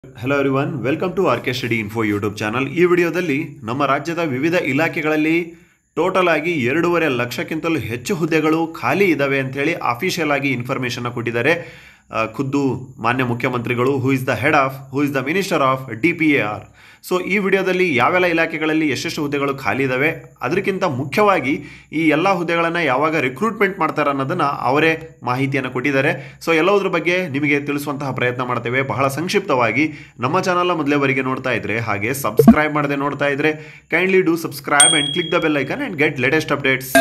Hello everyone welcome to R K study info YouTube channel ಈ ವಿಡಿಯೋದಲ್ಲಿ ನಮ್ಮ ರಾಜ್ಯದ ವಿವಿಧ ಇಲಾಖೆಗಳಲ್ಲಿ ಟೋಟಲ್ ಆಗಿ ಎರಡೂವರೆ ಲಕ್ಷಕ್ಕಿಂತಲೂ ಹೆಚ್ಚು ಹುದ್ದೆಗಳು ಖಾಲಿ ಇದ್ದಾವೆ ಅಂತೇಳಿ ಅಫಿಷಿಯಲ್ ಆಗಿ ಇನ್ಫಾರ್ಮೇಷನ್ನ ಕೊಟ್ಟಿದ್ದಾರೆ ಆ, ಖುದ್ದು ಮಾನ್ಯ ಮುಖ್ಯಮಂತ್ರಿಗಳು who is the head of who is the minister of D P A R so ಈ ವಿಡಿಯೋದಲ್ಲಿ ಯಾವೆಲ್ಲ ಇಲಾಖೆಗಳಲ್ಲಿ ಎಷ್ಟೆಷ್ಟು ಹುದ್ದೆಗಳು ಖಾಲಿ ಇದ್ದಾವೆ ಅದಕ್ಕಿಂತ ಮುಖ್ಯವಾಗಿ ಈ ಎಲ್ಲ ಹುದ್ದೆಗಳನ್ನು ಯಾವಾಗ ರಿಕ್ರೂಟ್ಮೆಂಟ್ ಮಾಡ್ತಾರೆ ಅನ್ನೋದನ್ನು ಅವರೇ ಮಾಹಿತಿಯನ್ನು ಕೊಟ್ಟಿದ್ದಾರೆ ಸೊ ಎಲ್ಲವುದ್ರ ಬಗ್ಗೆ ನಿಮಗೆ ತಿಳಿಸುವಂತಹ ಪ್ರಯತ್ನ ಮಾಡ್ತೇವೆ ಬಹಳ ಸಂಕ್ಷಿಪ್ತವಾಗಿ ನಮ್ಮ ಚಾನಲ್ನ ಮೊದಲೇವರೆಗೆ ನೋಡ್ತಾ ಇದ್ರೆ ಹಾಗೆ ಸಬ್ಸ್ಕ್ರೈಬ್ ಮಾಡದೆ ನೋಡ್ತಾ ಇದ್ರೆ kindly do subscribe and click the bell icon and get latest updates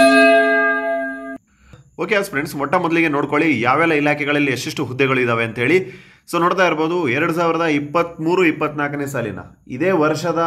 okay as friends ಮೊಟ್ಟ ಮೊದಲಿಗೆ ನೋಡ್ಕೊಳ್ಳಿ ಯಾವೆಲ್ಲ ಇಲಾಖೆಗಳಲ್ಲಿ ಎಷ್ಟೆಷ್ಟು ಹುದ್ದೆಗಳು ಇದಾವೆ ಅಂತ ಹೇಳಿ ಸೊ ನೋಡ್ತಾ ಇರ್ಬೋದು ಎರಡು ಸಾವಿರದ ಇಪ್ಪತ್ತ್ಮೂರು ಇಪ್ಪತ್ನಾಲ್ಕನೇ ಸಾಲಿನ ಇದೇ ವರ್ಷದ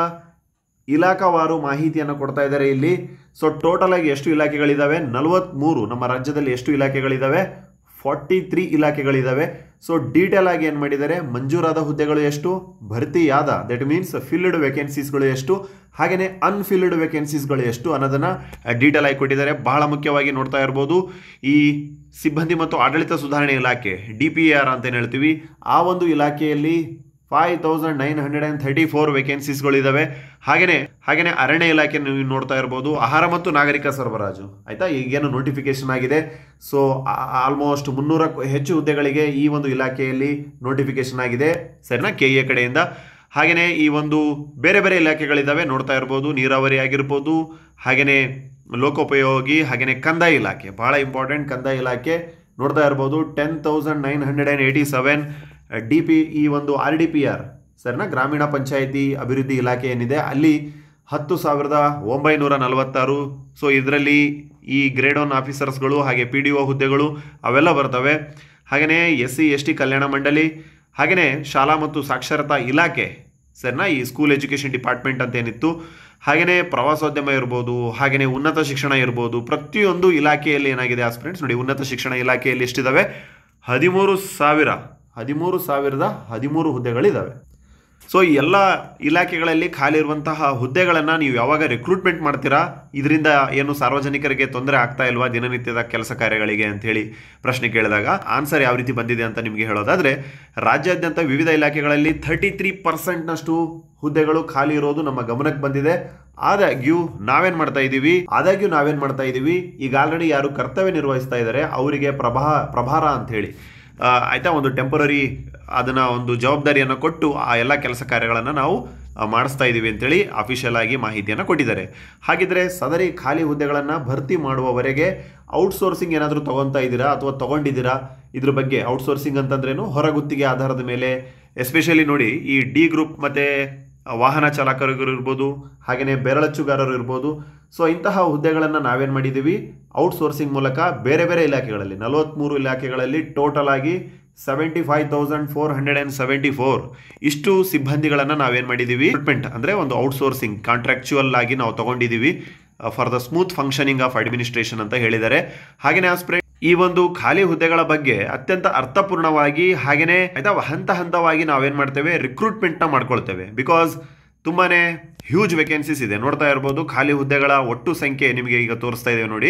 ಇಲಾಖಾವಾರು ಮಾಹಿತಿಯನ್ನು ಕೊಡ್ತಾ ಇದ್ದಾರೆ ಇಲ್ಲಿ ಸೊ ಟೋಟಲ್ ಆಗಿ ಎಷ್ಟು ಇಲಾಖೆಗಳಿದಾವೆ ನಲವತ್ತ್ಮೂರು ನಮ್ಮ ರಾಜ್ಯದಲ್ಲಿ ಎಷ್ಟು ಇಲಾಖೆಗಳಿದಾವೆ ಫಾರ್ಟಿ ತ್ರೀ ಇಲಾಖೆಗಳಿದಾವೆ ಸೊ ಡೀಟೇಲ್ ಆಗಿ ಏನು ಮಾಡಿದ್ದಾರೆ ಮಂಜೂರಾದ ಹುದ್ದೆಗಳು ಎಷ್ಟು ಭರ್ತಿಯಾದ ದಟ್ ಮೀನ್ಸ್ ಫಿಲ್ಡ್ ವೇಕೆನ್ಸೀಸ್ಗಳು ಎಷ್ಟು ಹಾಗೆಯೇ ಅನ್ಫಿಲ್ಡ್ ವೇಕೆನ್ಸೀಸ್ಗಳು ಎಷ್ಟು ಅನ್ನೋದನ್ನು ಡೀಟೇಲ್ ಆಗಿ ಕೊಟ್ಟಿದ್ದಾರೆ ಬಹಳ ಮುಖ್ಯವಾಗಿ ನೋಡ್ತಾ ಇರ್ಬೋದು ಈ ಸಿಬ್ಬಂದಿ ಮತ್ತು ಆಡಳಿತ ಸುಧಾರಣೆ ಇಲಾಖೆ ಡಿ ಪಿ ಆರ್ ಅಂತ ಏನು ಹೇಳ್ತೀವಿ ಆ ಒಂದು ಇಲಾಖೆಯಲ್ಲಿ five thousand nine hundred and thirty four ವೇಕೆನ್ಸೀಸ್ಗಳಿದ್ದಾವೆ ಹಾಗೆಯೇ ಹಾಗೆಯೇ ಅರಣ್ಯ ಇಲಾಖೆ ನೀವು ನೋಡ್ತಾ ಇರ್ಬೋದು ಆಹಾರ ಮತ್ತು ನಾಗರಿಕ ಸರಬರಾಜು ಆಯಿತಾ ಈಗೇನು ನೋಟಿಫಿಕೇಶನ್ ಆಗಿದೆ ಸೊ ಆಲ್ಮೋಸ್ಟ್ ಮುನ್ನೂರಕ್ಕೂ ಹೆಚ್ಚು ಹುದ್ದೆಗಳಿಗೆ ಈ ಒಂದು ಇಲಾಖೆಯಲ್ಲಿ ನೋಟಿಫಿಕೇಶನ್ ಆಗಿದೆ ಸರಿನಾ ಕೆ ಎ ಕಡೆಯಿಂದ ಹಾಗೆಯೇ ಈ ಒಂದು ಬೇರೆ ಬೇರೆ ಇಲಾಖೆಗಳಿದ್ದಾವೆ ನೋಡ್ತಾ ಇರ್ಬೋದು ನೀರಾವರಿ ಆಗಿರ್ಬೋದು ಹಾಗೆಯೇ ಲೋಕೋಪಯೋಗಿ ಹಾಗೆಯೇ ಕಂದಾಯ ಇಲಾಖೆ ಬಹಳ ಇಂಪಾರ್ಟೆಂಟ್ ಕಂದಾಯ ಇಲಾಖೆ ನೋಡ್ತಾ ಇರ್ಬೋದು ten thousand nine hundred and eighty seven D P E ಒಂದು ಆರ್ ಡಿ ಪಿ ಆರ್ ಸರಿನಾ ಗ್ರಾಮೀಣ ಪಂಚಾಯಿತಿ ಅಭಿವೃದ್ಧಿ ಇಲಾಖೆ ಏನಿದೆ ಅಲ್ಲಿ ಹತ್ತು ಸಾವಿರದ ಒಂಬೈನೂರ ನಲವತ್ತಾರು ಸೊ ಇದರಲ್ಲಿ ಈ ಗ್ರೇಡ್ ಒನ್ ಆಫೀಸರ್ಸ್ಗಳು ಹಾಗೆ ಪಿ ಡಿ ಒ ಹುದ್ದೆಗಳು ಅವೆಲ್ಲ ಬರ್ತವೆ ಹಾಗೆಯೇ ಎಸ್ ಸಿ ಎಸ್ ಟಿ ಕಲ್ಯಾಣ ಮಂಡಳಿ ಹಾಗೆಯೇ ಶಾಲಾ ಮತ್ತು ಸಾಕ್ಷರತಾ ಇಲಾಖೆ ಸರಿನಾ ಈ ಸ್ಕೂಲ್ ಎಜುಕೇಷನ್ ಡಿಪಾರ್ಟ್ಮೆಂಟ್ ಅಂತ ಏನಿತ್ತು ಹಾಗೆಯೇ ಪ್ರವಾಸೋದ್ಯಮ ಇರ್ಬೋದು ಹಾಗೆಯೇ ಉನ್ನತ ಶಿಕ್ಷಣ ಇರ್ಬೋದು ಪ್ರತಿಯೊಂದು ಇಲಾಖೆಯಲ್ಲಿ ಏನಾಗಿದೆ ಆಸ್ಪಿರೆಂಟ್ಸ್ ನೋಡಿ ಉನ್ನತ ಶಿಕ್ಷಣ ಇಲಾಖೆಯಲ್ಲಿ ಎಷ್ಟಿದ್ದಾವೆ ಹದಿಮೂರು ಸಾವಿರ ಹದಿಮೂರು ಸಾವಿರದ ಹದಿಮೂರು ಹುದ್ದೆಗಳಿದ್ದಾವೆ ಸೊ ಈ ಎಲ್ಲ ಇಲಾಖೆಗಳಲ್ಲಿ ಖಾಲಿ ಇರುವಂತಹ ಹುದ್ದೆಗಳನ್ನು ನೀವು ಯಾವಾಗ ರಿಕ್ರೂಟ್ಮೆಂಟ್ ಮಾಡ್ತೀರಾ ಇದರಿಂದ ಏನು ಸಾರ್ವಜನಿಕರಿಗೆ ತೊಂದರೆ ಆಗ್ತಾ ಇಲ್ವಾ ದಿನನಿತ್ಯದ ಕೆಲಸ ಕಾರ್ಯಗಳಿಗೆ ಅಂತ ಹೇಳಿ ಪ್ರಶ್ನೆ ಕೇಳಿದಾಗ ಆನ್ಸರ್ ಯಾವ ರೀತಿ ಬಂದಿದೆ ಅಂತ ನಿಮಗೆ ಹೇಳೋದಾದ್ರೆ ರಾಜ್ಯಾದ್ಯಂತ ವಿವಿಧ ಇಲಾಖೆಗಳಲ್ಲಿ ಥರ್ಟಿ ತ್ರೀ ಪರ್ಸೆಂಟ್ನಷ್ಟು ಹುದ್ದೆಗಳು ಖಾಲಿ ಇರೋದು ನಮ್ಮ ಗಮನಕ್ಕೆ ಬಂದಿದೆ ಆದಾಗ್ಯೂ ನಾವೇನ್ ಮಾಡ್ತಾ ಇದ್ದೀವಿ ಆದಾಗ್ಯೂ ನಾವೇನ್ ಮಾಡ್ತಾ ಇದ್ದೀವಿ ಈಗ ಆಲ್ರೆಡಿ ಯಾರು ಕರ್ತವ್ಯ ನಿರ್ವಹಿಸ್ತಾ ಇದ್ದಾರೆ ಅವರಿಗೆ ಪ್ರಭಾ ಪ್ರಭಾರ ಅಂತ ಹೇಳಿ ಆ, ಆಯ್ತಾ ಒಂದು ಟೆಂಪರರಿ ಅದನ್ನ ಒಂದು ಜವಾಬ್ದಾರಿಯನ್ನು ಕೊಟ್ಟು ಆ ಎಲ್ಲ ಕೆಲಸ ಕಾರ್ಯಗಳನ್ನು ನಾವು ಆ, ಮಾಡಿಸ್ತಾ ಇದ್ದೀವಿ ಅಂತೇಳಿ ಅಫಿಷಿಯಲ್ ಆಗಿ ಮಾಹಿತಿಯನ್ನು ಕೊಟ್ಟಿದ್ದಾರೆ ಹಾಗಿದ್ರೆ ಸದರಿ ಖಾಲಿ ಹುದ್ದೆಗಳನ್ನು ಭರ್ತಿ ಮಾಡುವವರೆಗೆ ಔಟ್ಸೋರ್ಸಿಂಗ್ ಏನಾದರೂ ತಗೊತಾ ಇದ್ದೀರಾ ಅಥವಾ ತಗೊಂಡಿದ್ದೀರಾ ಇದ್ರ ಬಗ್ಗೆ ಔಟ್ಸೋರ್ಸಿಂಗ್ ಅಂತಂದ್ರೇನು ಹೊರಗುತ್ತಿಗೆ ಆಧಾರದ ಮೇಲೆ ಎಸ್ಪೆಷಲಿ ನೋಡಿ ಈ ಡಿ ಗ್ರೂಪ್ ಮತ್ತೆ ವಾಹನ ಚಾಲಕರು ಇರ್ಬೋದು ಹಾಗೆಯೇ ಬೆರಳಚ್ಚುಗಾರರು ಇರ್ಬೋದು ಸೊ ಇಂತಹ ಹುದ್ದೆಗಳನ್ನು ನಾವೇನು ಮಾಡಿದ್ದೀವಿ ಔಟ್ಸೋರ್ಸಿಂಗ್ ಮೂಲಕ ಬೇರೆ ಬೇರೆ ಇಲಾಖೆಗಳಲ್ಲಿ ನಲವತ್ತ್ಮೂರು ಇಲಾಖೆಗಳಲ್ಲಿ ಟೋಟಲ್ ಆಗಿ seventy five thousand four hundred and seventy four ಇಷ್ಟು ಸಿಬ್ಬಂದಿಗಳನ್ನು ನಾವೇನು ಮಾಡಿದ್ದೀವಿ ರಿಕ್ರೂಟ್ಮೆಂಟ್ ಅಂದರೆ ಒಂದು ಔಟ್ಸೋರ್ಸಿಂಗ್ ಕಾಂಟ್ರಾಕ್ಚುಯಲ್ ಆಗಿ ನಾವು ತಗೊಂಡಿದ್ದೀವಿ for the smooth functioning of administration ಅಂತ ಹೇಳಿದ್ದಾರೆ ಹಾಗೆಯೇ ಆಸ್ಪ್ರೆ ಈ ಒಂದು ಖಾಲಿ ಹುದ್ದೆಗಳ ಬಗ್ಗೆ ಅತ್ಯಂತ ಅರ್ಥಪೂರ್ಣವಾಗಿ ಹಾಗೆಯೇ ಆಯ್ತಾ ಹಂತ ಹಂತವಾಗಿ ನಾವೇನು ಮಾಡ್ತೇವೆ ರಿಕ್ರೂಟ್ಮೆಂಟ್ನ ಮಾಡ್ಕೊಳ್ತೇವೆ ಬಿಕಾಸ್ ತುಂಬಾನೇ ಹ್ಯೂಜ್ ವೇಕೆನ್ಸೀಸ್ ಇದೆ ನೋಡ್ತಾ ಇರ್ಬೋದು ಖಾಲಿ ಹುದ್ದೆಗಳ ಒಟ್ಟು ಸಂಖ್ಯೆ ನಿಮಗೆ ಈಗ ತೋರಿಸ್ತಾ ಇದ್ದೇವೆ ನೋಡಿ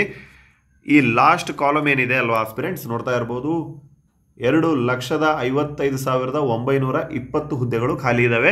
ಈ ಲಾಸ್ಟ್ ಕಾಲಮ್ ಏನಿದೆ ಅಲ್ವಾ ಆಸ್ಪಿರೆಂಟ್ಸ್ ನೋಡ್ತಾ ಇರ್ಬೋದು ಎರಡು ಲಕ್ಷದ ಐವತ್ತೈದು ಸಾವಿರದ ಒಂಬೈನೂರ ಇಪ್ಪತ್ತು ಹುದ್ದೆಗಳು ಖಾಲಿ ಇದ್ದಾವೆ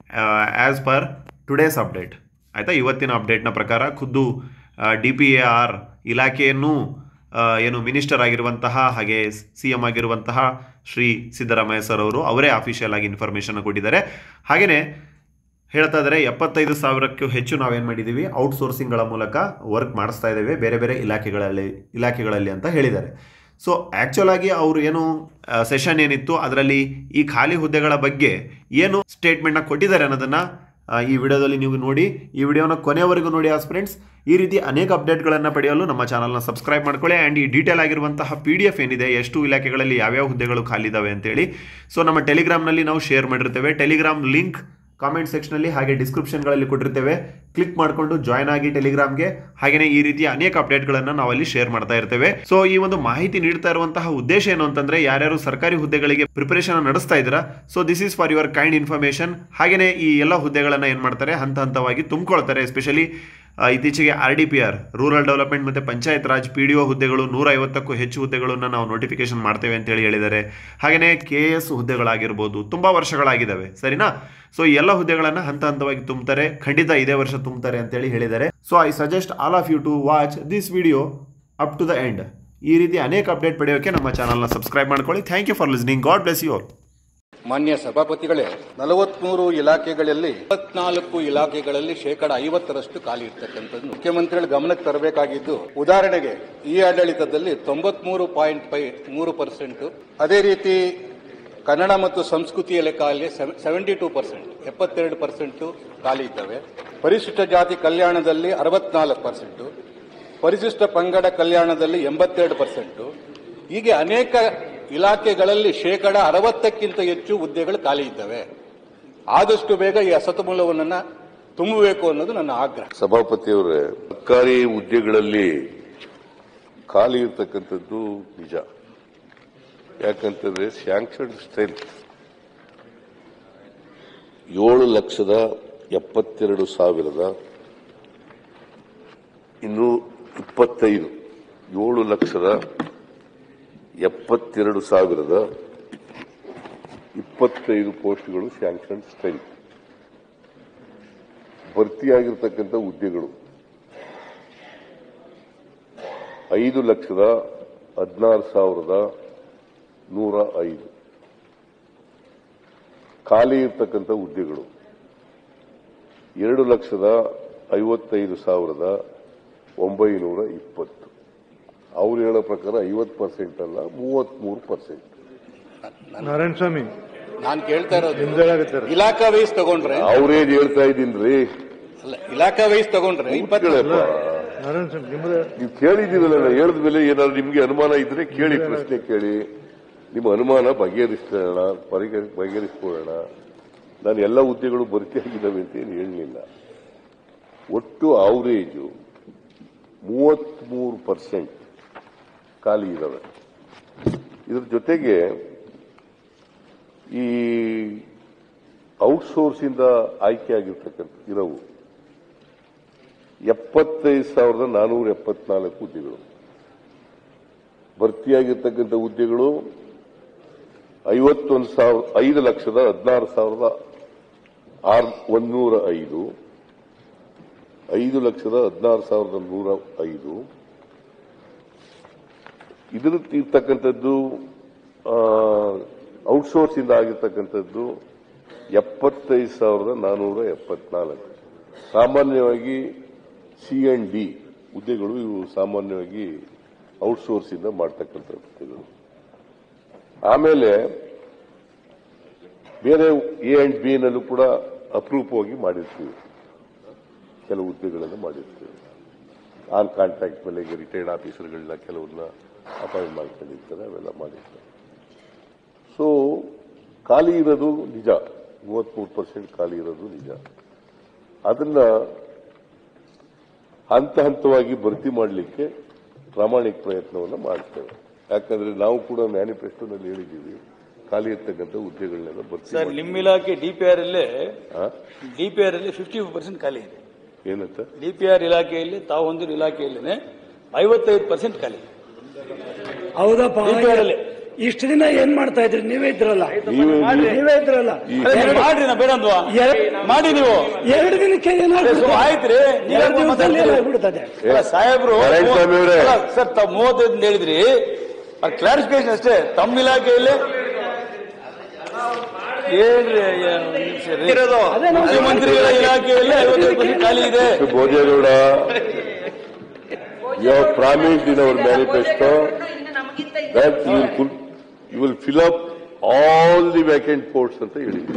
ಆ್ಯಸ್ ಪರ್ ಟುಡೇಸ್ ಅಪ್ಡೇಟ್ ಆಯಿತಾ ಇವತ್ತಿನ ಅಪ್ಡೇಟ್ನ ಪ್ರಕಾರ ಖುದ್ದು ಡಿ ಪಿ ಎ ಆರ್ ಇಲಾಖೆಯನ್ನು ಆ, ಏನು ಮಿನಿಸ್ಟರ್ ಆಗಿರುವಂತಹ ಹಾಗೆ ಸಿ ಎಂ ಆಗಿರುವಂತಹ ಶ್ರೀ ಸಿದ್ದರಾಮಯ್ಯ ಸರ್ ಅವರು ಅವರೇ ಅಫಿಷಿಯಲ್ ಆಗಿ ಇನ್ಫಾರ್ಮೇಷನ್ ಕೊಟ್ಟಿದ್ದಾರೆ ಹಾಗೆಯೇ ಹೇಳ್ತಾ ಇದ್ದಾರೆ ಎಪ್ಪತ್ತೈದು ಸಾವಿರಕ್ಕೂ ಹೆಚ್ಚು ನಾವೇನು ಮಾಡಿದ್ದೀವಿ ಔಟ್ಸೋರ್ಸಿಂಗ್ಗಳ ಮೂಲಕ ವರ್ಕ್ ಮಾಡಿಸ್ತಾ ಇದ್ದೇವೆ ಬೇರೆ ಬೇರೆ ಇಲಾಖೆಗಳಲ್ಲಿ ಇಲಾಖೆಗಳಲ್ಲಿ ಅಂತ ಹೇಳಿದ್ದಾರೆ ಸೊ ಆ್ಯಕ್ಚುಲ್ ಆಗಿ ಅವರು ಏನು ಸೆಷನ್ ಏನಿತ್ತು ಅದರಲ್ಲಿ ಈ ಖಾಲಿ ಹುದ್ದೆಗಳ ಬಗ್ಗೆ ಏನು ಸ್ಟೇಟ್ಮೆಂಟ್ನ ಕೊಟ್ಟಿದ್ದಾರೆ ಅನ್ನೋದನ್ನು ಆ, ಈ ವಿಡಿಯೋದಲ್ಲಿ ನೀವು ನೋಡಿ ಈ ವಿಡಿಯೋನ ಕೊನೆಯವರೆಗೂ ನೋಡಿ ಆಸ್ಪಿರೆಂಟ್ಸ್ ಈ ರೀತಿ ಅನೇಕ ಅಪ್ಡೇಟ್ಗಳನ್ನು ಪಡೆಯಲು ನಮ್ಮ ಚಾನಲ್ನ ಸಬ್ಸ್ಕ್ರೈಬ್ ಮಾಡ್ಕೊಳ್ಳಿ ಆ್ಯಂಡ್ ಈ ಡೀಟೇಲ್ ಆಗಿರುವಂತಹ ಪಿ ಡಿ ಎಫ್ ಏನಿದೆ ಎಷ್ಟು ಇಲಾಖೆಗಳಲ್ಲಿ ಯಾವ್ಯಾವ ಹುದ್ದೆಗಳು ಖಾಲಿದಾವೆ ಅಂತೇಳಿ ಸೊ ನಮ್ಮ ಟೆಲಿಗ್ರಾಮ್ನಲ್ಲಿ ನಾವು ಶೇರ್ ಮಾಡಿರ್ತೇವೆ ಟೆಲಿಗ್ರಾಮ್ ಲಿಂಕ್ ಕಾಮೆಂಟ್ ಸೆಕ್ಷನಲ್ಲಿ ಹಾಗೆ ಡಿಸ್ಕ್ರಿಪ್ಷನ್ಗಳಲ್ಲಿ ಕೊಟ್ಟಿರ್ತೇವೆ ಕ್ಲಿಕ್ ಮಾಡಿಕೊಂಡು ಜಾಯ್ನ್ ಆಗಿ ಟೆಲಿಗ್ರಾಮ್ಗೆ ಹಾಗೆಯೇ ಈ ರೀತಿಯ ಅನೇಕ ಅಪ್ಡೇಟ್ಗಳನ್ನು ನಾವು ಅಲ್ಲಿ ಶೇರ್ ಮಾಡ್ತಾ ಇರ್ತೇವೆ ಸೊ ಈ ಒಂದು ಮಾಹಿತಿ ನೀಡ್ತಾ ಇರುವಂತಹ ಉದ್ದೇಶ ಏನು ಅಂತಂದ್ರೆ ಯಾರ್ಯಾರು ಸರ್ಕಾರಿ ಹುದ್ದೆಗಳಿಗೆ ಪ್ರಿಪರೇಷನ್ ನಡೆಸ್ತಾ ಇದ್ದೀರಾ so this is for your kind information ಹಾಗೆಯೇ ಈ ಎಲ್ಲ ಹುದ್ದೆಗಳನ್ನು ಏನು ಮಾಡ್ತಾರೆ ಹಂತ ಹಂತವಾಗಿ ತುಂಬಿಕೊಳ್ತಾರೆ ಎಸ್ಪೆಷಲಿ ಆ, ಇತ್ತೀಚೆಗೆ R D P R rural development ಮತ್ತು Panchayat Raj P D O ಹುದ್ದೆಗಳು ನೂರ ಐವತ್ತಕ್ಕೂ ಹೆಚ್ಚು ಹುದ್ದೆಗಳನ್ನು ನಾವು ನೋಟಿಫಿಕೇಶನ್ ಮಾಡ್ತೇವೆ ಅಂತೇಳಿ ಹೇಳಿದ್ದಾರೆ ಹಾಗೆಯೇ ಕೆ ಎಸ್ ಹುದ್ದೆಗಳಾಗಿರ್ಬೋದು ತುಂಬ ವರ್ಷಗಳಾಗಿದ್ದಾವೆ ಸರಿನಾ ಸೊ ಈ ಎಲ್ಲ ಹುದ್ದೆಗಳನ್ನು ಹಂತ ಹಂತವಾಗಿ ತುಂಬ್ತಾರೆ ಖಂಡಿತ ಇದೇ ವರ್ಷ ತುಂಬ್ತಾರೆ ಅಂತೇಳಿ ಹೇಳಿದ್ದಾರೆ so I suggest all of you to watch this video up to the end ಈ ರೀತಿ ಅನೇಕ ಅಪ್ಡೇಟ್ ಪಡೆಯೋಕೆ ನಮ್ಮ ಚಾನಲ್ನ ಸಬ್ಸ್ಕ್ರೈಬ್ ಮಾಡ್ಕೊಳ್ಳಿ thank you for listening God bless you all ಮಾನ್ಯ ಸಭಾಪತಿಗಳೇ ನಲವತ್ಮೂರು ಇಲಾಖೆಗಳಲ್ಲಿ ಇಪ್ಪತ್ನಾಲ್ಕು ಇಲಾಖೆಗಳಲ್ಲಿ ಶೇಕಡ ಐವತ್ತರಷ್ಟು ಖಾಲಿ ಇರ್ತಕ್ಕಂಥದ್ದು ಮುಖ್ಯಮಂತ್ರಿಗಳ ಗಮನಕ್ಕೆ ತರಬೇಕಾಗಿದ್ದು ಉದಾಹರಣೆಗೆ ಈ ಆಡಳಿತದಲ್ಲಿ ತೊಂಬತ್ಮೂರು ಪಾಯಿಂಟ್ ಫೈ ಮೂರು ಪರ್ಸೆಂಟ್ ಅದೇ ರೀತಿ ಕನ್ನಡ ಮತ್ತು ಸಂಸ್ಕೃತಿ ಇಲಾಖೆಯಲ್ಲಿ ಸೆವೆಂಟಿ ಟೂ ಪರ್ಸೆಂಟ್ ಎಪ್ಪತ್ತೆರಡು ಪರ್ಸೆಂಟ್ ಖಾಲಿ ಇದ್ದಾವೆ ಪರಿಶಿಷ್ಟ ಜಾತಿ ಕಲ್ಯಾಣದಲ್ಲಿ ಅರವತ್ನಾಲ್ಕು ಪರ್ಸೆಂಟ್ ಪರಿಶಿಷ್ಟ ಪಂಗಡ ಕಲ್ಯಾಣದಲ್ಲಿ ಎಂಬತ್ತೆರಡು ಪರ್ಸೆಂಟ್ ಹೀಗೆ ಅನೇಕ ಇಲಾಖೆಗಳಲ್ಲಿ ಶೇಕಡ ಅರವತ್ತಕ್ಕಿಂತ ಹೆಚ್ಚು ಹುದ್ದೆಗಳು ಖಾಲಿ ಇದ್ದಾವೆ ಆದಷ್ಟು ಬೇಗ ಈ ಅಸತಮೂಲವನ್ನ ತುಂಬಬೇಕು ಅನ್ನೋದು ನನ್ನ ಆಗ್ರಹ ಸಭಾಪತಿಯವರೇ ಸರ್ಕಾರಿ ಹುದ್ದೆಗಳಲ್ಲಿ ಖಾಲಿ ಇರ್ತಕ್ಕಂಥದ್ದು ನಿಜ ಯಾಕಂತಂದ್ರೆ ಸ್ಯಾಂಕ್ಷನ್ ಸ್ಟ್ರೆಂತ್ ಏಳು ಲಕ್ಷದ ಎಪ್ಪತ್ತೆರಡು ಸಾವಿರದ ಇನ್ನು ಇಪ್ಪತ್ತೈದು ಏಳು ಲಕ್ಷದ ಎಪ್ಪತ್ತೆರಡು ಸಾವಿರದ ಇಪ್ಪತ್ತೈದು ಪೋಸ್ಟ್ಗಳು ಸ್ಯಾಂಕ್ಷನ್ ಸ್ಟ್ರೆಂತ್ ಭರ್ತಿಯಾಗಿರ್ತಕ್ಕಂಥ ಹುದ್ದೆಗಳು ಐದು ಲಕ್ಷದ ಹದಿನಾರು ಸಾವಿರದ ನೂರ ಐದು ಖಾಲಿ ಇರ್ತಕ್ಕಂಥ ಹುದ್ದೆಗಳು ಎರಡು ಲಕ್ಷದ ಐವತ್ತೈದು ಸಾವಿರದ ಒಂಬೈನೂರ ಇಪ್ಪತ್ತು ಅವ್ರು ಹೇಳೋ ಪ್ರಕಾರ ಐವತ್ತು ಪರ್ಸೆಂಟ್ ಅಲ್ಲ ಮೂವತ್ಮೂರು ಪರ್ಸೆಂಟ್ ನಾರಾಯಣ ಸ್ವಾಮಿ ನಾನು ಕೇಳ್ತಾ ಇರೋದು ನಿಮ್ದೇಳಾಗತ್ತಾರ ಇಲಾಖಾ ವೈಸ್ ತಗೊಂಡ್ರೆ ಅವ್ರೇನ್ ಹೇಳ್ತಾ ಇದ್ದೀನ್ರಿ ಅಲ್ಲ ಇಲಾಖಾ ವೈಸ್ ತಗೊಂಡ್ರೆ ಇಪ್ಪತ್ತು ಕೇಳಪ್ಪ ನಾರಾಯಣ ಸ್ವಾಮಿ ನಿಮ್ಮದ ನೀವು ಕೇಳಿದ್ದೀರಲ್ಲ ನಾನು ಹೇಳಿದ ಮೇಲೆ ಏನಾದ್ರು ನಿಮ್ಗೆ ಅನುಮಾನ ಇದ್ರೆ ಕೇಳಿ ಪ್ರಶ್ನೆ ಕೇಳಿ ನಿಮ್ಮ ಅನುಮಾನ ಬಗೆಹರಿಸೋಣ ಬಗೆ- ಬಗೆಹರಿಸ್ಕೊಳ್ಳೋಣ ನಾನು ಎಲ್ಲ ಹುದ್ದೆಗಳು ಭರ್ತಿಯಾಗಿದ್ದಾವೆ ಅಂತ ಏನು ಹೇಳಲಿಲ್ಲ ಒಟ್ಟು ಅವರೇಜು ಮೂವತ್ಮೂರು ಪರ್ಸೆಂಟ್ ಖಾಲಿ ಇದಾವೆ ಇದ್ರ ಜೊತೆಗೆ ಈ ಔಟ್ಸೋರ್ಸ್ ಇಂದ ಆಯ್ಕೆ ಆಗಿರ್ತಕ್ಕಂಥ ಇರವು ಎಪ್ಪತ್ತೈದು ಸಾವಿರದ ನಾನೂರ ಎಪ್ಪತ್ನಾಲ್ಕು ಹುದ್ದೆಗಳು ಭರ್ತಿಯಾಗಿರ್ತಕ್ಕಂಥ ಹುದ್ದೆಗಳು ಐವತ್ತೊಂದು ಸಾವಿರ ಐದು ಲಕ್ಷದ ಹದಿನಾರು ಸಾವಿರದ ಆರ್ ಒಂದೂರ ಐದು ಐದು ಲಕ್ಷದ ಹದಿನಾರು ಸಾವಿರದ ನೂರ ಐದು ಇದ್ರ ಇರ್ತಕ್ಕಂಥದ್ದು ಔಟ್ಸೋರ್ಸ್ ಇಂದ ಆಗಿರ್ತಕ್ಕಂಥದ್ದು ಎಪ್ಪತ್ತೈದು ಸಾವಿರದ ನಾನೂರ ಎಪ್ಪತ್ನಾಲ್ಕು ಸಾಮಾನ್ಯವಾಗಿ ಸಿ ಅಂಡ್ ಡಿ ಹುದ್ದೆಗಳು ಇವು ಸಾಮಾನ್ಯವಾಗಿ ಔಟ್ಸೋರ್ಸ್ ಇಂದ ಮಾಡ್ತಕ್ಕಂಥ ಹುದ್ದೆಗಳು ಆಮೇಲೆ ಬೇರೆ ಎ ಅಂಡ್ ಬಿ ನಲ್ಲೂ ಕೂಡ ಅಪರೂಪವಾಗಿ ಮಾಡಿರ್ತೀವಿ ಕೆಲವು ಹುದ್ದೆಗಳನ್ನು ಮಾಡಿರ್ತೀವಿ ಆನ್ ಕಾಂಟ್ರಾಕ್ಟ್ ಮೇಲೆ ಈಗ ರಿಟೈರ್ಡ್ ಆಫೀಸರ್ಗಳನ್ನ ಕೆಲವ್ರನ್ನ ಅಪಾಯಿಂಟ್ ಮಾಡ್ಕೊಂಡಿರ್ತಾರೆ ಅವೆಲ್ಲ ಮಾಡಿರ್ತಾರೆ ಸೊ ಖಾಲಿ ಇರೋದು ನಿಜ ಮೂವತ್ಮೂರು ಪರ್ಸೆಂಟ್ ಖಾಲಿ ಇರೋದು ನಿಜ ಅದನ್ನ ಹಂತ ಹಂತವಾಗಿ ಭರ್ತಿ ಮಾಡಲಿಕ್ಕೆ ಪ್ರಾಮಾಣಿಕ ಪ್ರಯತ್ನವನ್ನು ಮಾಡ್ತೇವೆ ಯಾಕಂದ್ರೆ ನಾವು ಕೂಡ ಮ್ಯಾನಿಫೆಸ್ಟೋನಲ್ಲಿ ಹೇಳಿದ್ದೀವಿ ಖಾಲಿ ಇರ್ತಕ್ಕಂಥ ಹುದ್ದೆಗಳನ್ನೆಲ್ಲ ಭರ್ತಿ ಸರ್ ಮಾಡಿ- ನಿಮ್ಮ ಇಲಾಖೆ ಡಿಪಿಆರ್ ಅಲ್ಲೇ ಆ? ಡಿಪಿಆರ್ ಅಲ್ಲಿ ಫಿಫ್ಟಿ ಪರ್ಸೆಂಟ್ ಖಾಲಿ ಇದೆ ಏನಂತ ಡಿಪಿಆರ್ ಇಲಾಖೆಯಲ್ಲಿ ತಾವು ಹೊಂದಿರೋ ಇಲಾಖೆಯಲ್ಲೇ ಐವತ್ತೈದು ಪರ್ಸೆಂಟ್ ಖಾಲಿ ಹೌದಪ್ಪ DPR ಅಲ್ಲಿ. ಇಷ್ಟು ದಿನ ಏನ್ ಮಾಡ್ತಾ ಇದ್ರಿ ನೀವೇ ಇದ್ರಲ್ಲ ನೀವೇ ನೀವೇ ಇದ್ರಲ್ಲ ಅದೇ ನೀವು ಮಾಡ್ರಿ ನಾ ಬೇಡ ಅಂದ್ವಾ ಎರಡು- ಮಾಡಿ ನೀವು ಎರಡು ದಿನಕ್ಕೆ ಅದೇ ಏನಾಗ್ಬಿಡ್ತು? ಸೊ ಆಯ್ತ್ರಿ ನೀವ್ ಎರಡು ಯಾಕೆ ದಿವಸದಲ್ಲಿ ಮಾತಾಡ್ತೀರಿ? ಏನಾಗ್ಬಿಡ್ತದೆ ಅಲ್ಲ, ಸಾಹೇಬ್ರು ನಾರಾಯಣ ಸ್ವಾಮಿ ಅವರೇ. ಅಲ್ಲ, ಸರ್ ತಾವು ಮೂವತ್ತೈದು ಅಂತ ಹೇಳಿದ್ರಿ ಕ್ಲಾರಿಫಿಕೇಶನ್ ಅಷ್ಟೇ ತಮ್ಮ ಇಲಾಖೆಯಲ್ಲಿ ಏನ್ರಿ ಅಯ್ಯ, ಒಂದ್ ನಿಮಿಷ ರೀ. ಮುಖ್ಯಮಂತ್ರಿಗಳ ಇಲಾಖೆಯಲ್ಲಿ ಐವತ್ತೈದು ಪರ್ಸೆಂಟ್ ಖಾಲಿ ಇದೆ Bhojegowda you have promised in our manifesto that you will, put- you will fill up all the vacant posts ಅಂತ ಹೇಳಿದ್ದೀವಿ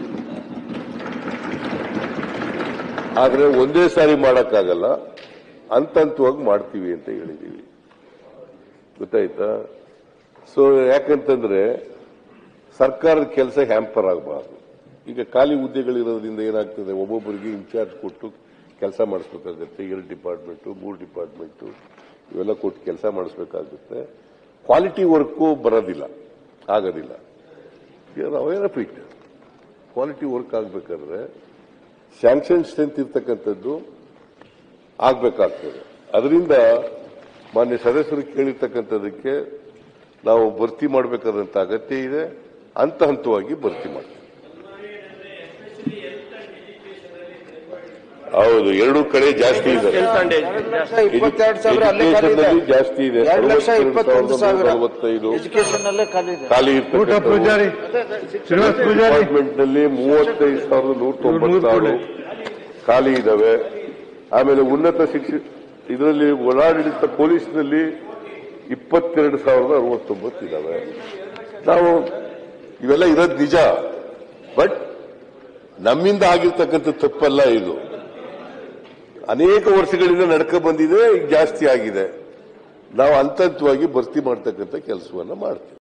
ಆದ್ರೆ ಒಂದೇ ಸಾರಿ ಮಾಡಕ್ಕಾಗಲ್ಲ ಹಂತ ಹಂತವಾಗಿ ಮಾಡ್ತೀವಿ ಅಂತ ಹೇಳಿದ್ದೀವಿ ಗೊತ್ತಾಯ್ತಾ ಸೊ ಯಾಕಂತಂದ್ರೆ ಸರ್ಕಾರದ ಕೆಲಸ ಹ್ಯಾಂಪರ್ ಆಗಬಾರ್ದು ಈಗ ಖಾಲಿ ಹುದ್ದೆಗಳಿರೋದ್ರಿಂದ ಏನಾಗ್ತದೆ ಒಬ್ಬೊಬ್ಬರಿಗೆ ಇನ್ಚಾರ್ಜ್ ಕೊಟ್ಟು ಕೆಲಸ ಮಾಡಿಸ್ಬೇಕಾಗುತ್ತೆ ಎರಡು ಡಿಪಾರ್ಟ್ಮೆಂಟು ಮೂರು ಡಿಪಾರ್ಟ್ಮೆಂಟು ಇವೆಲ್ಲ ಕೊಟ್ಟು ಕೆಲಸ ಮಾಡಿಸ್ಬೇಕಾಗುತ್ತೆ ಕ್ವಾಲಿಟಿ ವರ್ಕು ಬರೋದಿಲ್ಲ ಆಗೋದಿಲ್ಲ ಅವೇನ ಫಿಟ್ ಕ್ವಾಲಿಟಿ ವರ್ಕ್ ಆಗಬೇಕಾದ್ರೆ ಸ್ಯಾಂಕ್ಷನ್ ಸ್ಟ್ರೆಂತ್ ಇರ್ತಕ್ಕಂಥದ್ದು ಆಗ್ಬೇಕಾಗ್ತದೆ ಅದರಿಂದ ಮಾನ್ಯ ಸದಸ್ಯರು ಕೇಳಿರ್ತಕ್ಕಂಥದಕ್ಕೆ ನಾವು ಭರ್ತಿ ಮಾಡಬೇಕಾದಂತ ಅಗತ್ಯ ಇದೆ ಹಂತ ಹಂತವಾಗಿ ಭರ್ತಿ ಮಾಡ್ತೀವಿ ಹೌದು ಎರಡು ಕಡೆ ಜಾಸ್ತಿ ಇದೆ ಇಪ್ಪತ್ತೆರಡು ಸಾವಿರ ಅಲ್ಲೇ ಖಾಲಿ ಇದೆ Education ನಲ್ಲಿ ಜಾಸ್ತಿ ಇದೆ ಎರಡು ಲಕ್ಷ ಇಪ್ಪತ್ತೊಂದು ಸಾವಿರ ನಲವತ್ತೈದು ಎಜುಕೇಶನ್ ಅಲ್ಲೇ ಖಾಲಿ ಇದೆ ಖಾಲಿ ಊಟ ಇರ್ತಕ್ಕಂಥದ್ದು ಪೂಜಾರಿ ಶ್ರೀನಿವಾಸ್ ಪೂಜಾರಿ ಡಿಪಾರ್ಟ್ಮೆಂಟ್ ನಲ್ಲಿ ಮೂವತ್ತೈದು ಸಾವಿರದ ನೂರ ನೂರು ತೊಂಬತ್ತಾರು ಖಾಲಿ ಇದಾವೆ ಆಮೇಲೆ ಉನ್ನತ ಶಿಕ್ಷಣ ಇದರಲ್ಲಿ ಒಳಾಡಳಿತ ಪೊಲೀಸ್ನಲ್ಲಿ ಇಪ್ಪತ್ತೆರಡು ಸಾವಿರದ ಅರವತ್ತೊಂಬತ್ತು ಇದಾವೆ ನಾವು ಇವೆಲ್ಲ ಇರೋದು ನಿಜ ಬಟ್ ನಮ್ಮಿಂದ ಆಗಿರ್ತಕ್ಕಂಥ ತಪ್ಪಲ್ಲ ಇದು ಅನೇಕ ವರ್ಷಗಳಿಂದ ನಡ್ಕ ಬಂದಿದೆ ಈಗ ಜಾಸ್ತಿ ಆಗಿದೆ ನಾವು ಹಂತ ಹಂತವಾಗಿ ಭರ್ತಿ ಮಾಡ್ತಕ್ಕಂಥ ಕೆಲಸವನ್ನ ಮಾಡ್ತೀವಿ